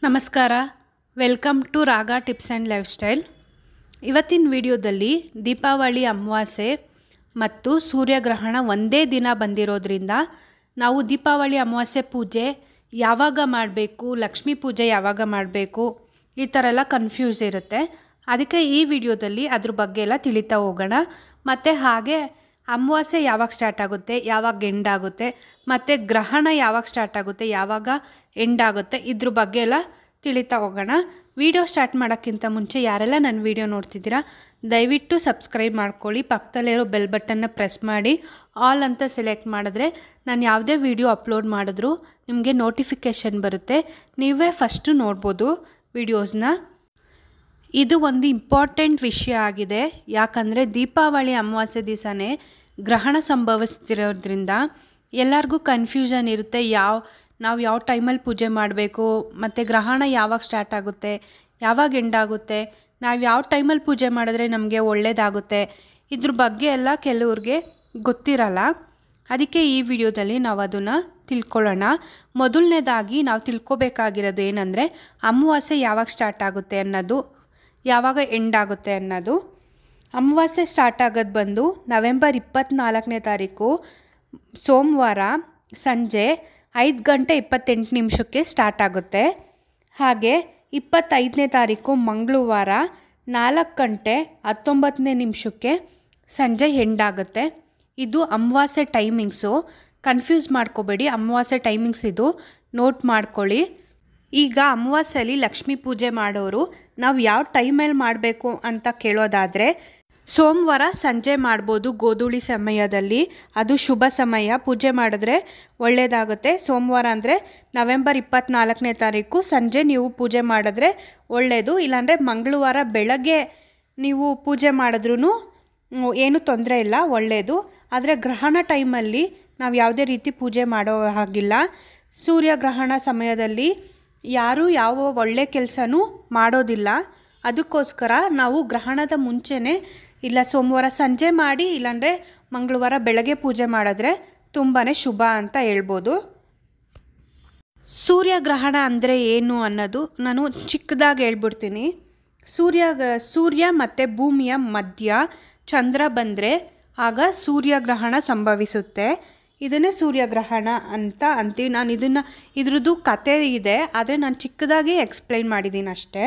ನಮಸ್ಕಾರ welcome to Raga tips and lifestyle ಇವತ್ತಿನ ವಿಡಿಯೋದಲ್ಲಿ ದೀಪಾವಳಿ ಅಮಾವಾಸ್ಯೆ ಮತ್ತು ಸೂರ್ಯಗ್ರಹಣ ಒಂದೇ ದಿನ ಬಂದಿರೋದ್ರಿಂದ ನಾವು ದೀಪಾವಳಿ ಅಮಾವಾಸ್ಯೆ ಪೂಜೆ ಯಾವಾಗ ಮಾಡಬೇಕು ಲಕ್ಷ್ಮೀ ಪೂಜೆ ಯಾವಾಗ ಮಾಡಬೇಕು ಈ ಥರ ಎಲ್ಲ ಕನ್ಫ್ಯೂಸ್ ಇರುತ್ತೆ ಅದಕ್ಕೆ ಈ ವಿಡಿಯೋದಲ್ಲಿ ಅದ್ರ ಬಗ್ಗೆ ಎಲ್ಲ ತಿಳಿತಾ ಹೋಗೋಣ ಮತ್ತು ಹಾಗೆ ಅಮಾವಾಸ್ಯೆ ಯಾವಾಗ ಸ್ಟಾರ್ಟ್ ಆಗುತ್ತೆ ಯಾವಾಗ ಎಂಡ್ ಆಗುತ್ತೆ ಮತ್ತು ಗ್ರಹಣ ಯಾವಾಗ ಸ್ಟಾರ್ಟ್ ಆಗುತ್ತೆ ಯಾವಾಗ ಎಂಡ್ ಆಗುತ್ತೆ ಇದ್ರ ಬಗ್ಗೆ ಎಲ್ಲ ತಿಳಿತಾ ಹೋಗೋಣ ವಿಡಿಯೋ ಸ್ಟಾರ್ಟ್ ಮಾಡೋಕ್ಕಿಂತ ಮುಂಚೆ ಯಾರೆಲ್ಲ ನನ್ನ ವಿಡಿಯೋ ನೋಡ್ತಿದ್ದೀರಾ ದಯವಿಟ್ಟು ಸಬ್ಸ್ಕ್ರೈಬ್ ಮಾಡ್ಕೊಳ್ಳಿ ಪಕ್ಕದಲ್ಲಿರೋ ಬೆಲ್ ಬಟನ್ನ ಪ್ರೆಸ್ ಮಾಡಿ ಆಲ್ ಅಂತ ಸೆಲೆಕ್ಟ್ ಮಾಡಿದ್ರೆ ನಾನು ಯಾವುದೇ ವಿಡಿಯೋ ಅಪ್ಲೋಡ್ ಮಾಡಿದ್ರೂ ನಿಮಗೆ ನೋಟಿಫಿಕೇಷನ್ ಬರುತ್ತೆ ನೀವೇ ಫಸ್ಟು ನೋಡ್ಬೋದು ವಿಡಿಯೋಸ್ನ ಇದು ಒಂದು ಇಂಪಾರ್ಟೆಂಟ್ ವಿಷಯ ಆಗಿದೆ ಯಾಕಂದರೆ ದೀಪಾವಳಿ ಅಮಾವಾಸ್ಯೆ ದಿವಸನೇ ಗ್ರಹಣ ಸಂಭವಿಸ್ತಿರೋದ್ರಿಂದ ಎಲ್ಲರಿಗೂ ಕನ್ಫ್ಯೂಷನ್ ಇರುತ್ತೆ ಯಾವ ನಾವು ಯಾವ ಟೈಮಲ್ಲಿ ಪೂಜೆ ಮಾಡಬೇಕು ಮತ್ತು ಗ್ರಹಣ ಯಾವಾಗ ಸ್ಟಾರ್ಟ್ ಆಗುತ್ತೆ ಯಾವಾಗ ಎಂಡ್ ಆಗುತ್ತೆ ನಾವು ಯಾವ ಟೈಮಲ್ಲಿ ಪೂಜೆ ಮಾಡಿದ್ರೆ ನಮಗೆ ಒಳ್ಳೆಯದಾಗುತ್ತೆ ಇದ್ರ ಬಗ್ಗೆ ಎಲ್ಲ ಕೆಲವ್ರಿಗೆ ಗೊತ್ತಿರಲ್ಲ ಅದಕ್ಕೆ ಈ ವಿಡಿಯೋದಲ್ಲಿ ನಾವು ಅದನ್ನು ತಿಳ್ಕೊಳ್ಳೋಣ ಮೊದಲನೇದಾಗಿ ನಾವು ತಿಳ್ಕೊಬೇಕಾಗಿರೋದು ಏನಂದರೆ ಅಮಾವಾಸ್ಯೆ ಯಾವಾಗ ಸ್ಟಾರ್ಟ್ ಆಗುತ್ತೆ ಅನ್ನೋದು ಯಾವಾಗ ಎಂಡ್ ಆಗುತ್ತೆ ಅನ್ನೋದು ಅಮಾವಾಸ್ಯೆ ಸ್ಟಾರ್ಟ್ ಆಗೋದು ಬಂದು ನವೆಂಬರ್ ಇಪ್ಪತ್ತ್ನಾಲ್ಕನೇ ತಾರೀಕು ಸೋಮವಾರ ಸಂಜೆ ಐದು ಗಂಟೆ ಇಪ್ಪತ್ತೆಂಟು ನಿಮಿಷಕ್ಕೆ ಸ್ಟಾರ್ಟ್ ಆಗುತ್ತೆ ಹಾಗೆ ಇಪ್ಪತ್ತೈದನೇ ತಾರೀಕು ಮಂಗಳವಾರ ನಾಲ್ಕು ಗಂಟೆ ಹತ್ತೊಂಬತ್ತನೇ ನಿಮಿಷಕ್ಕೆ ಸಂಜೆ ಎಂಡ್ ಆಗುತ್ತೆ ಇದು ಅಮಾವಾಸ್ಯೆ ಟೈಮಿಂಗ್ಸು ಕನ್ಫ್ಯೂಸ್ ಮಾಡ್ಕೋಬೇಡಿ ಅಮಾವಾಸ್ಯೆ ಟೈಮಿಂಗ್ಸ್ ಇದು ನೋಟ್ ಮಾಡ್ಕೊಳ್ಳಿ ಈಗ ಅಮಾವಾಸ್ಯೆಯಲ್ಲಿ ಲಕ್ಷ್ಮೀ ಪೂಜೆ ಮಾಡೋರು ನಾವು ಯಾವ ಟೈಮಲ್ಲಿ ಮಾಡಬೇಕು ಅಂತ ಕೇಳೋದಾದರೆ ಸೋಮವಾರ ಸಂಜೆ ಮಾಡ್ಬೋದು ಗೋಧೂಳಿ ಸಮಯದಲ್ಲಿ ಅದು ಶುಭ ಸಮಯ ಪೂಜೆ ಮಾಡಿದ್ರೆ ಒಳ್ಳೆಯದಾಗುತ್ತೆ ಸೋಮವಾರ ಅಂದರೆ ನವೆಂಬರ್ ಇಪ್ಪತ್ತ್ನಾಲ್ಕನೇ ತಾರೀಕು ಸಂಜೆ ನೀವು ಪೂಜೆ ಮಾಡಿದ್ರೆ ಒಳ್ಳೆಯದು ಇಲ್ಲಾಂದರೆ ಮಂಗಳವಾರ ಬೆಳಗ್ಗೆ ನೀವು ಪೂಜೆ ಮಾಡಿದ್ರೂ ಏನೂ ತೊಂದರೆ ಇಲ್ಲ ಒಳ್ಳೆಯದು ಆದರೆ ಗ್ರಹಣ ಟೈಮಲ್ಲಿ ನಾವು ಯಾವುದೇ ರೀತಿ ಪೂಜೆ ಮಾಡೋ ಹಾಗಿಲ್ಲ ಸೂರ್ಯಗ್ರಹಣ ಸಮಯದಲ್ಲಿ ಯಾರೂ ಯಾವ ಒಳ್ಳೆ ಕೆಲಸನೂ ಮಾಡೋದಿಲ್ಲ ಅದಕ್ಕೋಸ್ಕರ ನಾವು ಗ್ರಹಣದ ಮುಂಚೆನೇ ಇಲ್ಲ ಸೋಮವಾರ ಸಂಜೆ ಮಾಡಿ ಇಲ್ಲಾಂದರೆ ಮಂಗಳವಾರ ಬೆಳಗ್ಗೆ ಪೂಜೆ ಮಾಡಿದ್ರೆ ತುಂಬಾ ಶುಭ ಅಂತ ಹೇಳ್ಬೋದು ಸೂರ್ಯಗ್ರಹಣ ಅಂದರೆ ಏನು ಅನ್ನೋದು ನಾನು ಚಿಕ್ಕದಾಗಿ ಹೇಳ್ಬಿಡ್ತೀನಿ ಸೂರ್ಯ ಸೂರ್ಯ ಮತ್ತು ಭೂಮಿಯ ಮಧ್ಯ ಚಂದ್ರ ಬಂದರೆ ಆಗ ಸೂರ್ಯಗ್ರಹಣ ಸಂಭವಿಸುತ್ತೆ ಇದನ್ನೇ ಸೂರ್ಯಗ್ರಹಣ ಅಂತ ಅಂತೀವಿ ನಾನು ಇದನ್ನು ಇದ್ರದ್ದು ಕತೆ ಇದೆ ಆದರೆ ನಾನು ಚಿಕ್ಕದಾಗಿ ಎಕ್ಸ್ಪ್ಲೈನ್ ಮಾಡಿದ್ದೀನಿ ಅಷ್ಟೇ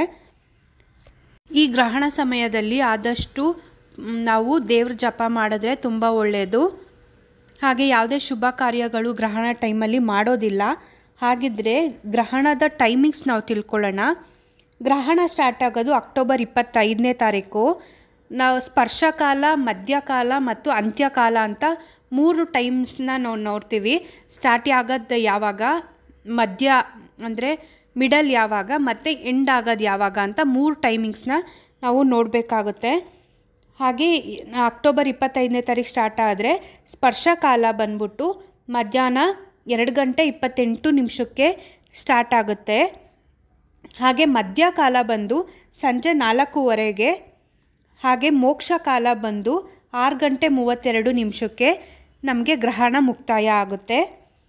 ಈ ಗ್ರಹಣ ಸಮಯದಲ್ಲಿ ಆದಷ್ಟು ನಾವು ದೇವ್ರ ಜಪ ಮಾಡಿದ್ರೆ ತುಂಬ ಒಳ್ಳೆಯದು ಹಾಗೆ ಯಾವುದೇ ಶುಭ ಕಾರ್ಯಗಳು ಗ್ರಹಣ ಟೈಮಲ್ಲಿ ಮಾಡೋದಿಲ್ಲ ಹಾಗಿದ್ದರೆ ಗ್ರಹಣದ ಟೈಮಿಂಗ್ಸ್ ನಾವು ತಿಳ್ಕೊಳ್ಳೋಣ ಗ್ರಹಣ ಸ್ಟಾರ್ಟ್ ಆಗೋದು ಅಕ್ಟೋಬರ್ ಇಪ್ಪತ್ತೈದನೇ ತಾರೀಕು ನಾವು ಸ್ಪರ್ಶಕಾಲ ಮಧ್ಯಕಾಲ ಮತ್ತು ಅಂತ್ಯಕಾಲ ಅಂತ ಮೂರು ಟೈಮ್ಸ್ನ ನಾವು ನೋಡ್ತೀವಿ ಸ್ಟಾರ್ಟ್ ಆಗೋದು ಯಾವಾಗ ಮಧ್ಯ ಅಂದರೆ ಮಿಡಲ್ ಯಾವಾಗ ಮತ್ತು ಎಂಡ್ ಆಗೋದು ಯಾವಾಗ ಅಂತ ಮೂರು ಟೈಮಿಂಗ್ಸ್ನ ನಾವು ನೋಡಬೇಕಾಗುತ್ತೆ ಹಾಗೆ ಅಕ್ಟೋಬರ್ ಇಪ್ಪತ್ತೈದನೇ ತಾರೀಕು ಸ್ಟಾರ್ಟ್ ಆದರೆ ಸ್ಪರ್ಶಕಾಲ ಬಂದ್ಬಿಟ್ಟು ಮಧ್ಯಾಹ್ನ ಎರಡು ಗಂಟೆ ಇಪ್ಪತ್ತೆಂಟು ನಿಮಿಷಕ್ಕೆ ಸ್ಟಾರ್ಟ್ ಆಗುತ್ತೆ ಹಾಗೆ ಮಧ್ಯಕಾಲ ಬಂದು ಸಂಜೆ ನಾಲ್ಕೂವರೆಗೆ ಹಾಗೆ ಮೋಕ್ಷ ಕಾಲ ಬಂದು ಆರು ಗಂಟೆ ಮೂವತ್ತೆರಡು ನಿಮಿಷಕ್ಕೆ ನಮಗೆ ಗ್ರಹಣ ಮುಕ್ತಾಯ ಆಗುತ್ತೆ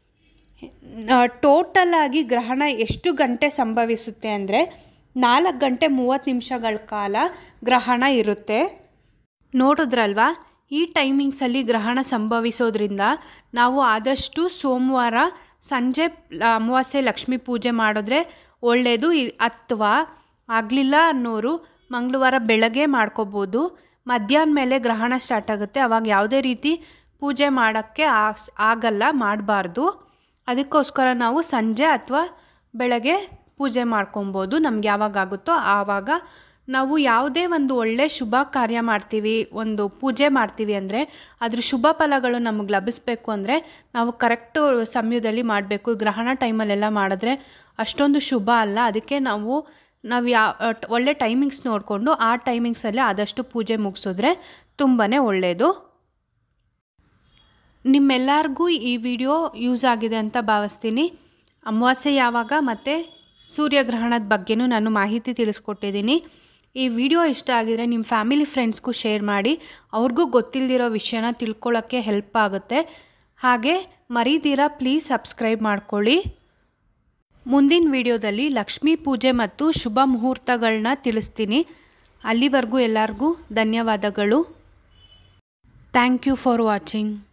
ಟೋಟಲ್ ಆಗಿ ಗ್ರಹಣ ಎಷ್ಟು ಗಂಟೆ ಸಂಭವಿಸುತ್ತೆ ಅಂದರೆ ನಾಲ್ಕು ಗಂಟೆ ಮೂವತ್ತು ನಿಮಿಷಗಳ ಕಾಲ ಗ್ರಹಣ ಇರುತ್ತೆ ನೋಡಿದ್ರಲ್ವಾ ಈ ಟೈಮಿಂಗ್ಸಲ್ಲಿ ಗ್ರಹಣ ಸಂಭವಿಸೋದ್ರಿಂದ ನಾವು ಆದಷ್ಟು ಸೋಮವಾರ ಸಂಜೆ ಅಮಾವಾಸ್ಯೆ ಲಕ್ಷ್ಮೀ ಪೂಜೆ ಮಾಡಿದ್ರೆ ಒಳ್ಳೆಯದು ಅಥವಾ ಆಗಲಿಲ್ಲ ಅನ್ನೋರು ಮಂಗಳವಾರ ಬೆಳಗ್ಗೆ ಮಾಡ್ಕೋಬೋದು ಮಧ್ಯಾಹ್ನ ಮೇಲೆ ಗ್ರಹಣ ಸ್ಟಾರ್ಟ್ ಆಗುತ್ತೆ ಅವಾಗ ಯಾವುದೇ ರೀತಿ ಪೂಜೆ ಮಾಡೋಕ್ಕೆ ಆಗಲ್ಲ ಮಾಡಬಾರ್ದು ಅದಕ್ಕೋಸ್ಕರ ನಾವು ಸಂಜೆ ಅಥವಾ ಬೆಳಗ್ಗೆ ಪೂಜೆ ಮಾಡ್ಕೊಬೋದು ನಮ್ಗೆ ಯಾವಾಗ ಆಗುತ್ತೋ ಆವಾಗ ನಾವು ಯಾವುದೇ ಒಂದು ಒಳ್ಳೆ ಶುಭ ಕಾರ್ಯ ಮಾಡ್ತೀವಿ ಒಂದು ಪೂಜೆ ಮಾಡ್ತೀವಿ ಅಂದರೆ ಅದ್ರ ಶುಭ ಫಲಗಳು ನಮಗೆ ಲಭಿಸ್ಬೇಕು ಅಂದರೆ ನಾವು ಕರೆಕ್ಟು ಸಮಯದಲ್ಲಿ ಮಾಡಬೇಕು ಗ್ರಹಣ ಟೈಮಲ್ಲೆಲ್ಲ ಮಾಡಿದ್ರೆ ಅಷ್ಟೊಂದು ಶುಭ ಅಲ್ಲ ಅದಕ್ಕೆ ನಾವು ನಾವು ಯಾವ ಒಳ್ಳೆ ಟೈಮಿಂಗ್ಸ್ ನೋಡಿಕೊಂಡು ಆ ಟೈಮಿಂಗ್ಸಲ್ಲಿ ಆದಷ್ಟು ಪೂಜೆ ಮುಗಿಸಿದ್ರೆ ತುಂಬಾ ಒಳ್ಳೆಯದು ನಿಮ್ಮೆಲ್ಲರಿಗೂ ಈ ವಿಡಿಯೋ ಯೂಸ್ ಆಗಿದೆ ಅಂತ ಭಾವಿಸ್ತೀನಿ ಅಮಾವಾಸ್ಯೆ ಯಾವಾಗ ಮತ್ತು ಸೂರ್ಯಗ್ರಹಣದ ಬಗ್ಗೆನೂ ನಾನು ಮಾಹಿತಿ ತಿಳಿಸ್ಕೊಟ್ಟಿದ್ದೀನಿ ಈ ವಿಡಿಯೋ ಇಷ್ಟ ಆಗಿದರೆ ನಿಮ್ಮ ಫ್ಯಾಮಿಲಿ ಫ್ರೆಂಡ್ಸ್ಗೂ ಶೇರ್ ಮಾಡಿ ಅವ್ರಿಗೂ ಗೊತ್ತಿಲ್ಲದಿರೋ ವಿಷಯನ ತಿಳ್ಕೊಳ್ಳೋಕ್ಕೆ ಹೆಲ್ಪ್ ಆಗುತ್ತೆ ಹಾಗೆ ಮರೀದಿರ ಪ್ಲೀಸ್ ಸಬ್ಸ್ಕ್ರೈಬ್ ಮಾಡ್ಕೊಳ್ಳಿ ಮುಂದಿನ ವಿಡಿಯೋದಲ್ಲಿ ಲಕ್ಷ್ಮೀ ಪೂಜೆ ಮತ್ತು ಶುಭ ಮುಹೂರ್ತಗಳನ್ನ ತಿಳಿಸ್ತೀನಿ ಅಲ್ಲಿವರೆಗೂ ಎಲ್ಲರಿಗೂ ಧನ್ಯವಾದಗಳು ಥ್ಯಾಂಕ್ ಯು ಫಾರ್ ವಾಚಿಂಗ್